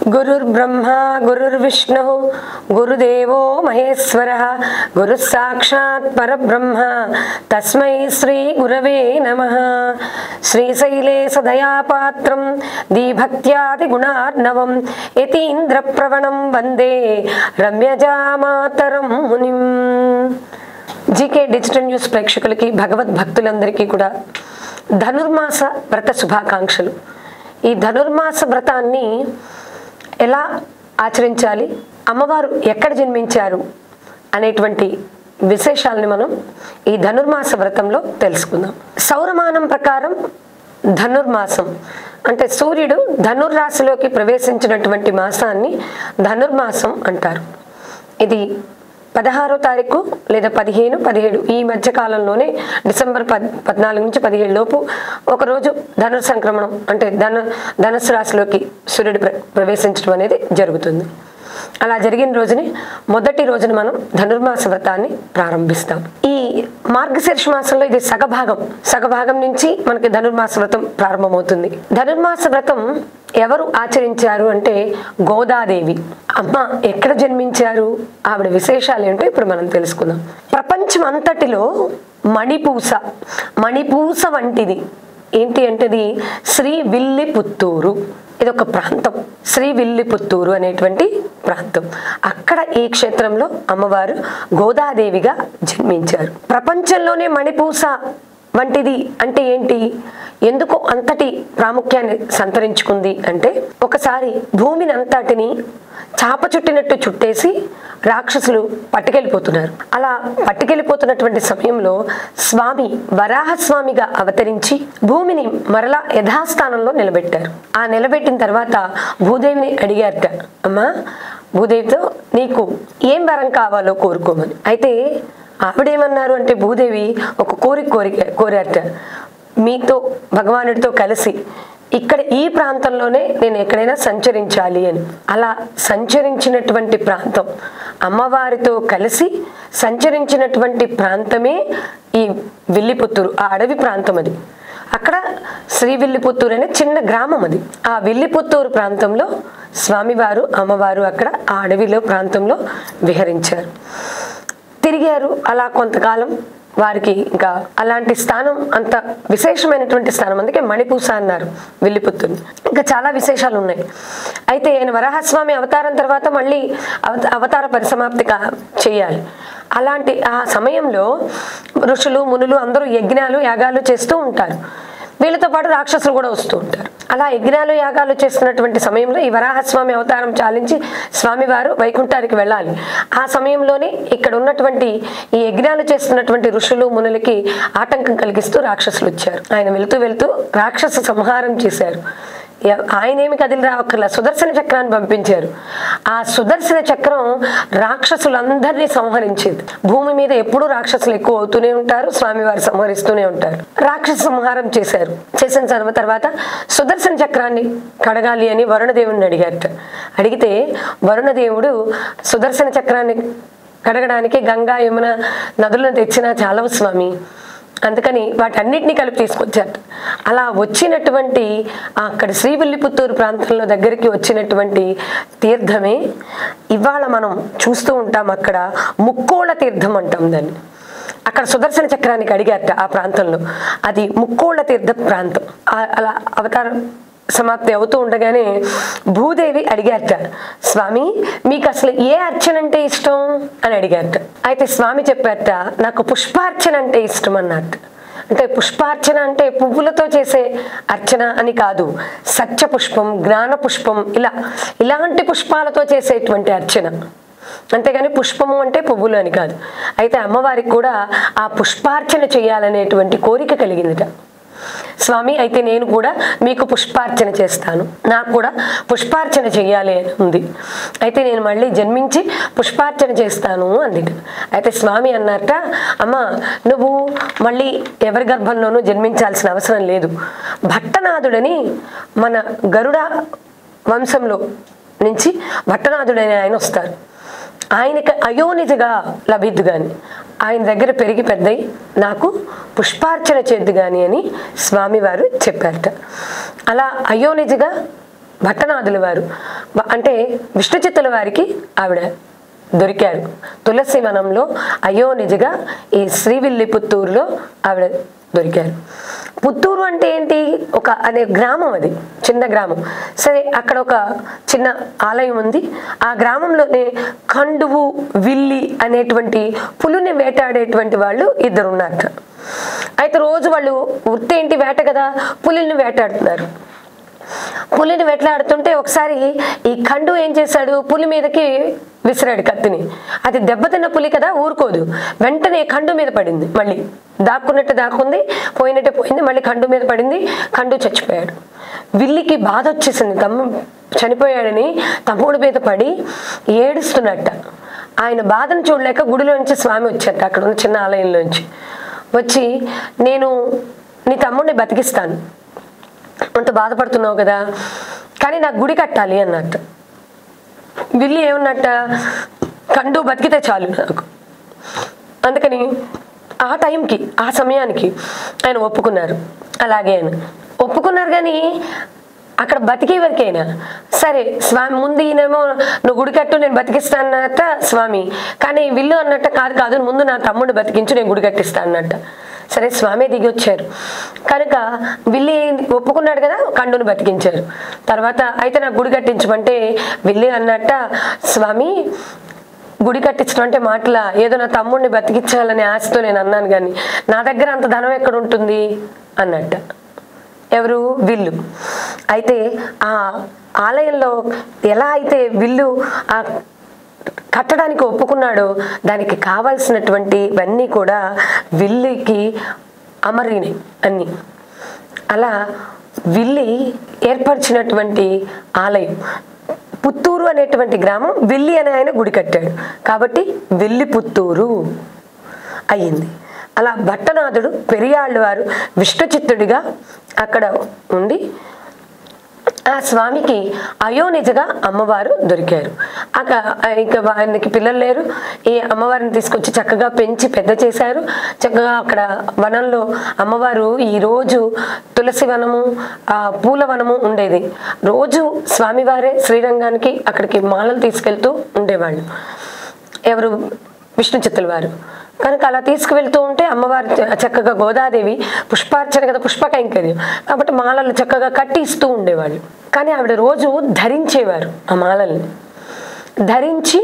గురుర్బ్రహ్మ గురుర్విష్ణు గురుదేవో మహేశ్వర గురు సాక్షాత్ పరబ్రహ్మ తస్మై శ్రీ గురవే నమ శ్రీశైలే సదయాపాత్రం దీభక్త్యాది గుణార్ణవం యతీంద్రప్రవణం వందే రమ్యజామాతరం మునిం జీకే డిజిటల్ న్యూస్ ప్రేక్షకులకి భగవద్ భక్తులందరికీ కూడా ధనుర్మాస వ్రత శుభాకాంక్షలు ఈ ధనుర్మాస వ్రతాన్ని ఎలా ఆచరించాలి అమ్మవారు ఎక్కడ జన్మించారు అనేటువంటి విశేషాలని మనం ఈ ధనుర్మాస వ్రతంలో తెలుసుకుందాం సౌరమానం ప్రకారం ధనుర్మాసం అంటే సూర్యుడు ధనుర్రాశిలోకి ప్రవేశించినటువంటి మాసాన్ని ధనుర్మాసం అంటారు ఇది పదహారో తారీఖు లేదా పదిహేను పదిహేడు ఈ మధ్య కాలంలోనే డిసెంబర్ పద్ పద్నాలుగు నుంచి పదిహేడు లోపు ఒకరోజు ధను సంక్రమణం అంటే ధను ధనుసు రాశిలోకి సూర్యుడు ప్ర ప్రవేశించడం అనేది జరుగుతుంది అలా జరిగిన రోజుని మొదటి రోజున మనం ధనుర్మాస వ్రతాన్ని ప్రారంభిస్తాం ఈ మార్గశీర్ష మాసంలో ఇది సగభాగం సగభాగం నుంచి మనకి ధనుర్మాస వ్రతం ప్రారంభమవుతుంది ధనుర్మాస వ్రతం ఎవరు ఆచరించారు అంటే గోదాదేవి అమ్మ ఎక్కడ జన్మించారు ఆవిడ విశేషాలు ఏంటో ఇప్పుడు మనం తెలుసుకుందాం ప్రపంచం అంతటిలో మణిపూస మణిపూస వంటిది ఏంటి అంటే ఇది శ్రీ విల్లి పుత్తూరు ఇది ఒక ప్రాంతం శ్రీ విల్లి పుత్తూరు అనేటువంటి ప్రాంతం అక్కడ ఈ క్షేత్రంలో అమ్మవారు గోదాదేవిగా జన్మించారు ప్రపంచంలోనే మణిపూస వంటిది అంటే ఏంటి ఎందుకు అంతటి ప్రాముఖ్యాన్ని సంతరించుకుంది అంటే ఒకసారి భూమిని అంతటిని చాప చుట్టినట్టు చుట్టేసి రాక్షసులు పట్టుకెళ్ళిపోతున్నారు అలా పట్టుకెళ్ళిపోతున్నటువంటి సమయంలో స్వామి వరాహస్వామిగా అవతరించి భూమిని మరలా యథాస్థానంలో నిలబెట్టారు ఆ నిలబెట్టిన తర్వాత భూదేవిని అడిగారట అమ్మా భూదేవితో నీకు ఏం వరం కావాలో కోరుకోమని అయితే ఆవిడేమన్నారు అంటే భూదేవి ఒక కోరిక కోరిక కోరారట మీతో భగవానుడితో కలిసి ఇక్కడ ఈ ప్రాంతంలోనే నేను ఎక్కడైనా సంచరించాలి అని అలా సంచరించినటువంటి ప్రాంతం అమ్మవారితో కలిసి సంచరించినటువంటి ప్రాంతమే ఈ విల్లిపుత్తూరు ఆ అడవి ప్రాంతం అది అక్కడ శ్రీ విల్లిపుత్తూరు అనే చిన్న గ్రామం అది ఆ విల్లిపుత్తూరు ప్రాంతంలో స్వామివారు అమ్మవారు అక్కడ ఆ అడవిలో ప్రాంతంలో విహరించారు తిరిగారు అలా కొంతకాలం వారికి ఇంకా అలాంటి స్థానం అంత విశేషమైనటువంటి స్థానం అందుకే మణిపూస అన్నారు విల్లిపుత్తుని ఇంకా చాలా విశేషాలు ఉన్నాయి అయితే ఆయన వరాహస్వామి అవతారం తర్వాత మళ్ళీ అవత అవతార పరిసమాప్తి కా చేయాలి అలాంటి ఆ సమయంలో ఋషులు మునులు అందరూ యజ్ఞాలు యాగాలు చేస్తూ ఉంటారు వీళ్ళతో పాటు రాక్షసులు కూడా వస్తూ ఉంటారు అలా యజ్ఞాలు యాగాలు చేస్తున్నటువంటి సమయంలో ఈ వరాహస్వామి అవతారం చాలించి స్వామివారు వైకుంఠానికి వెళ్ళాలి ఆ సమయంలోనే ఇక్కడ ఉన్నటువంటి ఈ యజ్ఞాలు చేస్తున్నటువంటి ఋషులు మునులకి ఆటంకం కలిగిస్తూ రాక్షసులు వచ్చారు ఆయన వెళుతూ వెళుతూ రాక్షస సంహారం చేశారు ఎ- ఆయన ఏమి కదిలి రావక్కర్లా సుదర్శన చక్రాన్ని పంపించారు ఆ సుదర్శన చక్రం రాక్షసులందరినీ సంహరించేది భూమి మీద ఎప్పుడూ రాక్షసులు ఎక్కువ అవుతూనే ఉంటారు స్వామివారు సంహరిస్తూనే ఉంటారు రాక్షస సంహారం చేశారు చేసిన తర్వా- తర్వాత సుదర్శన చక్రాన్ని కడగాలి అని వరుణదేవుడిని అడిగారట అడిగితే వరుణదేవుడు సుదర్శన చక్రాన్ని కడగడానికి గంగా యమున నదులను తెచ్చినా చాలవు స్వామి అందుకని వాటన్నిటినీ కలిపి తీసుకొచ్చారు అలా వచ్చినటువంటి ఆ అక్కడ శ్రీవిల్లిపుత్తూరు ప్రాంతంలో దగ్గరికి వచ్చినటువంటి తీర్థమే ఇవాళ మనం చూస్తూ ఉంటాం అక్కడ ముక్కోళ తీర్థం అంటాం దాన్ని అక్కడ సుదర్శన చక్రానికి అడిగారట ఆ ప్రాంతంలో అది ముక్కోళ్ళ తీర్థ ప్రాంతం ఆ- అలా అవతారం సమాప్తి అవుతూ ఉండగానే భూదేవి అడిగారట స్వామి మీకు అసలు ఏ అర్చన అంటే ఇష్టం అని అడిగారట అయితే స్వామి చెప్పారట నాకు పుష్పార్చన అంటే ఇష్టం అన్నట్టు అంటే పుష్పార్చన అంటే పువ్వులతో చేసే అర్చన అని కాదు సత్య పుష్పం జ్ఞాన పుష్పం ఇలా ఇలాంటి పుష్పాలతో చేసేటువంటి అర్చన అంతేగాని పుష్పము అంటే పువ్వులు అని కాదు అయితే అమ్మవారికి కూడా ఆ పుష్పార్చన చేయాలనేటువంటి కోరిక కలిగిందిట స్వామి అయితే నేను కూడా మీకు పుష్పార్చన చేస్తాను నాకు కూడా పుష్పార్చన చేయాలి అని ఉంది అయితే నేను మళ్ళీ జన్మించి పుష్పార్చన చేస్తాను అందిట అయితే స్వామి అన్నారట అమ్మ నువ్వు మళ్ళీ ఎవరి గర్భంలోనూ జన్మించాల్సిన అవసరం లేదు భట్టనాథుడని మన గరుడ వంశంలో నుంచి భట్టనాథుడని ఆయన వస్తారు ఆయనకి అయోనిజగా లభిద్దు గాని ఆయన దగ్గర పెరిగి పెద్దయి నాకు పుష్పార్చన చేద్దు గాని అని స్వామివారు చెప్పారట అలా అయోనిజగా భట్టనాథుల వారు వ- అంటే విష్ణు చిత్తుల వారికి ఆవిడ దొరికారు తులసి వనంలో అయోనిజగా ఈ శ్రీవిల్లి పుత్తూరులో ఆవిడ దొరికారు పుత్తూరు అంటే ఏంటి ఒక అనే గ్రామం అది చిన్న గ్రామం సరే అక్కడ ఒక చిన్న ఆలయం ఉంది ఆ గ్రామంలోనే కండువు విల్లి అనేటువంటి పులుని వేటాడేటువంటి వాళ్ళు ఇద్దరు ఉన్నారట అయితే రోజు వాళ్ళు వృత్తి ఏంటి వేట కదా పులిని వేటాడుతున్నారు పులిని వెట్లాడుతుంటే ఒకసారి ఈ ఖండు ఏం చేశాడు పులి మీదకి విసిరాడు కత్తిని అది దెబ్బతిన్న పులి కదా ఊరుకోదు వెంటనే ఖండు మీద పడింది మళ్ళీ దాక్కున్నట్టు దాక్కుంది పోయినట్టే పోయింది మళ్ళీ ఖండు మీద పడింది ఖండు చచ్చిపోయాడు విల్లికి బాధ వచ్చేసింది తమ్ము చనిపోయాడని తమ్ముడి మీద పడి ఏడుస్తున్నట్ట ఆయన బాధను చూడలేక గుడిలో నుంచి స్వామి వచ్చారట అక్కడ ఉన్న చిన్న ఆలయంలోంచి వచ్చి నేను నీ తమ్ముడిని బతికిస్తాను అంత బాధపడుతున్నావు కదా కానీ నాకు గుడి కట్టాలి అన్నట్టు విల్లి ఏమన్నట్ట కండు బతికితే చాలు నాకు అందుకని ఆ టైంకి ఆ సమయానికి ఆయన ఒప్పుకున్నారు అలాగే అని ఒప్పుకున్నారు కానీ అక్కడ బతికే వరకైనా సరే స్వామి ముందు ఈయనేమో నువ్వు గుడి కట్టు నేను బతికిస్తానట స్వామి కానీ విల్లు అన్నట్ట కాదు కాదు ముందు నా తమ్ముడు బతికించు నేను గుడి కట్టిస్తా అన్నట్ట సరే స్వామి దిగి వచ్చారు కనుక విల్లి ఒప్పుకున్నాడు కదా కండును బతికించారు తర్వాత అయితే నాకు గుడి కట్టించమంటే విల్లి అన్నట్ట స్వామి గుడి కట్టించడం అంటే మాటల ఏదో నా తమ్ముడిని బతికించాలనే ఆశతో నేను అన్నాను కానీ నా దగ్గర అంత ధనం ఎక్కడ ఉంటుంది అన్నట్ట ఎవరు విల్లు అయితే ఆ ఆలయంలో ఎలా అయితే విల్లు ఆ కట్టడానికి ఒప్పుకున్నాడో దానికి కావాల్సినటువంటి ఇవన్నీ కూడా విల్లికి అమరిని అన్ని అలా విల్లి ఏర్పరిచినటువంటి ఆలయం పుత్తూరు అనేటువంటి గ్రామం విల్లి అనే ఆయన గుడి కట్టాడు కాబట్టి విల్లి పుత్తూరు అయ్యింది అలా భట్టనాథుడు పెరియాళ్ళు వారు విష్ణుచిత్తుడిగా అక్కడ ఉండి ఆ స్వామికి అయోనిజగా అమ్మవారు దొరికారు అక ఇక ఆయనకి పిల్లలు లేరు ఈ అమ్మవారిని తీసుకొచ్చి చక్కగా పెంచి పెద్ద చేశారు చక్కగా అక్కడ వనంలో అమ్మవారు ఈ రోజు తులసి వనము ఆ పూల వనము ఉండేది రోజు స్వామివారే శ్రీరంగానికి అక్కడికి మాలలు తీసుకెళ్తూ ఉండేవాళ్ళు ఎవరు విష్ణు చిత్తుల వారు కనుక అలా తీసుకువెళ్తూ ఉంటే అమ్మవారు చ- చక్కగా గోదాదేవి పుష్పార్చన కదా పుష్ప కైంకర్యం కాబట్టి మాలలు చక్కగా కట్టి ఇస్తూ ఉండేవాళ్ళు కానీ ఆవిడ రోజు ధరించేవారు ఆ మాలల్ని ధరించి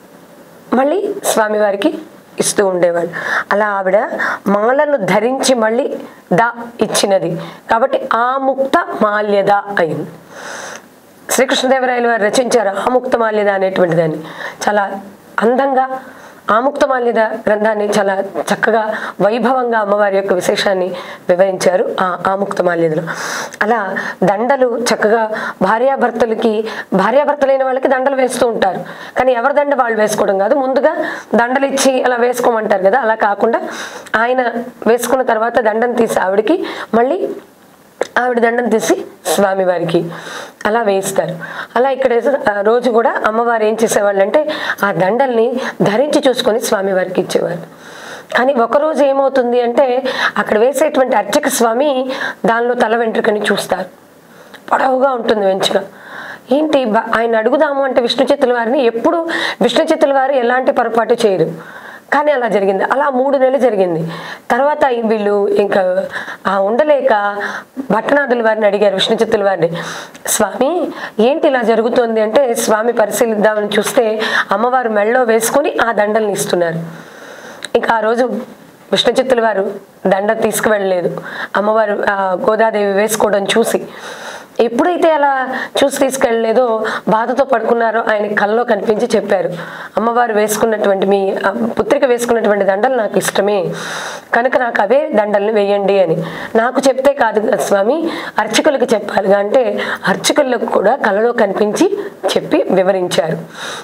మళ్ళీ స్వామివారికి ఇస్తూ ఉండేవాళ్ళు అలా ఆవిడ మాలను ధరించి మళ్ళీ దా ఇచ్చినది కాబట్టి ఆ ముక్త మాల్యద అయింది శ్రీకృష్ణదేవరాయలు వారు రచించారు ఆముక్తమాల్యద అనేటువంటి దాన్ని చాలా అందంగా ఆముక్తమాల్యద గ్రంథాన్ని చాలా చక్కగా వైభవంగా అమ్మవారి యొక్క విశేషాన్ని వివరించారు ఆ ఆముక్తమాల్యదలో అలా దండలు చక్కగా భార్యాభర్తలకి భార్యాభర్తలైన వాళ్ళకి దండలు వేస్తూ ఉంటారు కానీ ఎవరి దండ వాళ్ళు వేసుకోవడం కాదు ముందుగా దండలు ఇచ్చి అలా వేసుకోమంటారు కదా అలా కాకుండా ఆయన వేసుకున్న తర్వాత దండం తీసి ఆవిడకి మళ్ళీ ఆవిడ దండం తీసి స్వామివారికి అలా వేయిస్తారు అలా ఇక్కడ ఆ రోజు కూడా అమ్మవారు ఏం చేసేవాళ్ళు అంటే ఆ దండల్ని ధరించి చూసుకొని స్వామివారికి ఇచ్చేవారు కానీ ఒకరోజు ఏమవుతుంది అంటే అక్కడ వేసేటువంటి అర్చక స్వామి దానిలో తల వెంట్రుకని చూస్తారు పొడవుగా ఉంటుంది వెంచుగా ఏంటి బ- ఆయన అడుగుదాము అంటే విష్ణు చిత్తుల వారిని ఎప్పుడు విష్ణు చిత్తుల వారు ఎలాంటి పొరపాటు చేయరు కానీ అలా జరిగింది అలా మూడు నెలలు జరిగింది తర్వాత ఈ వీళ్ళు ఇంకా ఆ ఉండలేక భట్టనాథుల వారిని అడిగారు విష్ణు చిత్తుల వారిని స్వామి ఏంటి ఇలా జరుగుతోంది అంటే స్వామి పరిశీలిద్దామని చూస్తే అమ్మవారు మెళ్ళో వేసుకొని ఆ దండల్ని ఇస్తున్నారు ఇంకా ఆ రోజు విష్ణు చిత్తుల వారు దండ తీసుకువెళ్ళలేదు అమ్మవారు ఆ గోదాదేవి వేసుకోవడం చూసి ఎప్పుడైతే అలా చూసి తీసుకెళ్ళలేదో బాధతో పడుకున్నారో ఆయన కల్లో కనిపించి చెప్పారు అమ్మవారు వేసుకున్నటువంటి మీ ఆ, పుత్రిక వేసుకున్నటువంటి దండలు నాకు ఇష్టమే కనుక నాకు అవే దండల్ని వేయండి అని నాకు చెప్తే కాదు కదా స్వామి అర్చకులకు చెప్పాలిగా అంటే అర్చకులకు కూడా కలలో కనిపించి చెప్పి వివరించారు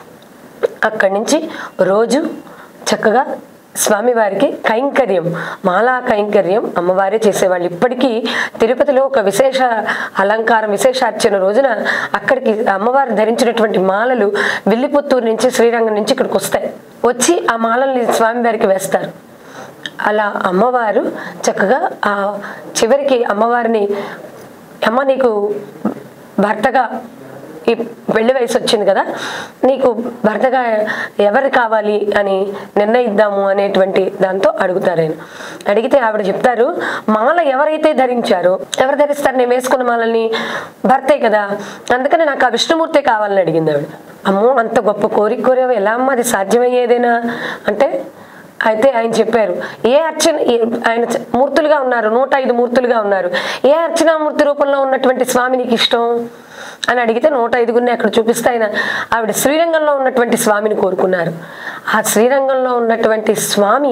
అక్కడి నుంచి రోజు చక్కగా స్వామివారికి కైంకర్యం మాలా కైంకర్యం అమ్మవారే చేసేవాళ్ళు ఇప్పటికీ తిరుపతిలో ఒక విశేష అలంకారం విశేషార్చన రోజున అక్కడికి అమ్మవారు ధరించినటువంటి మాలలు విల్లిపుత్తూరు నుంచి శ్రీరంగం నుంచి ఇక్కడికి వస్తాయి వచ్చి ఆ మాలల్ని స్వామివారికి వేస్తారు అలా అమ్మవారు చక్కగా ఆ చివరికి అమ్మవారిని అమ్మ నీకు భర్తగా ఈ పెళ్లి వయసు వచ్చింది కదా నీకు భర్తగా ఎవరు కావాలి అని నిర్ణయిద్దాము అనేటువంటి దాంతో అడుగుతారు ఆయన అడిగితే ఆవిడ చెప్తారు మాల ఎవరైతే ధరించారో ఎవరు ధరిస్తారు నేను వేసుకున్న మాలని భర్తే కదా అందుకని నాకు ఆ విష్ణుమూర్తే కావాలని అడిగింది ఆవిడ అమ్మో అంత గొప్ప కోరిక కోరేవా ఎలా అమ్మా అది సాధ్యమయ్యేదేనా అంటే అయితే ఆయన చెప్పారు ఏ అర్చన ఏ- ఆయన చ- మూర్తులుగా ఉన్నారు నూట ఐదు మూర్తులుగా ఉన్నారు ఏ అర్చనామూర్తి రూపంలో ఉన్నటువంటి స్వామి నీకు ఇష్టం అని అడిగితే నూట ఐదుగురిని అక్కడ చూపిస్తే ఆయన ఆవిడ శ్రీరంగంలో ఉన్నటువంటి స్వామిని కోరుకున్నారు ఆ శ్రీరంగంలో ఉన్నటువంటి స్వామి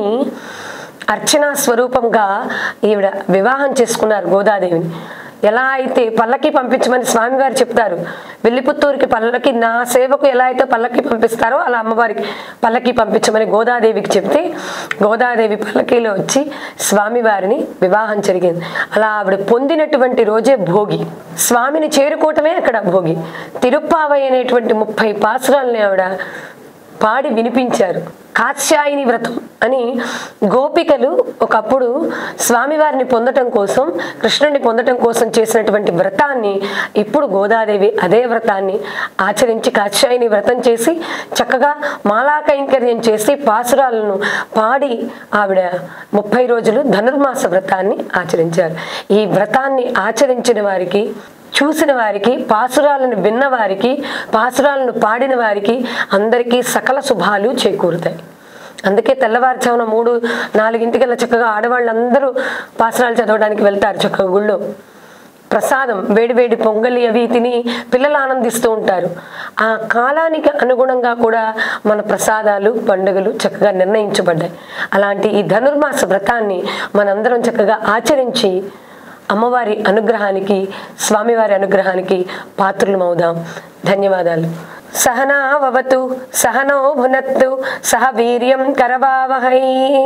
అర్చనా స్వరూపంగా ఈవిడ వివాహం చేసుకున్నారు గోదాదేవిని ఎలా అయితే పల్లకి పంపించమని స్వామివారు చెప్తారు వెల్లిపుత్తూరుకి పల్లకి నా సేవకు ఎలా అయితే పల్లకి పంపిస్తారో అలా అమ్మవారికి పల్లకి పంపించమని గోదాదేవికి చెప్తే గోదాదేవి పల్లకీలో వచ్చి స్వామివారిని వివాహం జరిగింది అలా ఆవిడ పొందినటువంటి రోజే భోగి స్వామిని చేరుకోవటమే అక్కడ భోగి తిరుప్పావై అనేటువంటి ముప్పై పాసురాలని ఆవిడ పాడి వినిపించారు కాత్యాయిని వ్రతం అని గోపికలు ఒకప్పుడు స్వామివారిని పొందటం కోసం కృష్ణుడిని పొందటం కోసం చేసినటువంటి వ్రతాన్ని ఇప్పుడు గోదాదేవి అదే వ్రతాన్ని ఆచరించి కాత్యాయిని వ్రతం చేసి చక్కగా మాలా కైంకర్యం చేసి పాసురాలను పాడి ఆవిడ ముప్పై రోజులు ధనుర్మాస వ్రతాన్ని ఆచరించారు ఈ వ్రతాన్ని ఆచరించిన వారికి చూసిన వారికి పాసురాలను విన్న వారికి పాసురాలను పాడిన వారికి అందరికీ సకల శుభాలు చేకూరుతాయి అందుకే తెల్లవారుజామున మూడు నాలుగింటికల్లా చక్కగా ఆడవాళ్ళందరూ పాసురాలు చదవడానికి వెళ్తారు చక్కగా గుళ్ళో ప్రసాదం వేడివేడి పొంగలి అవి తిని పిల్లలు ఆనందిస్తూ ఉంటారు ఆ కాలానికి అనుగుణంగా కూడా మన ప్రసాదాలు పండుగలు చక్కగా నిర్ణయించబడ్డాయి అలాంటి ఈ ధనుర్మాస వ్రతాన్ని మనందరం చక్కగా ఆచరించి అమ్మవారి అనుగ్రహానికి స్వామివారి అనుగ్రహానికి పాత్రులమవుదాం ధన్యవాదాలు సహనావతు సహనో భునత్తు సహ వీర్యం కరవావహై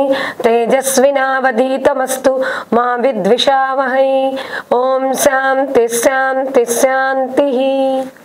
తేజస్వినావధీతమస్తు మా విద్విషావహై ఓం శాంతి శాంతి శాంతి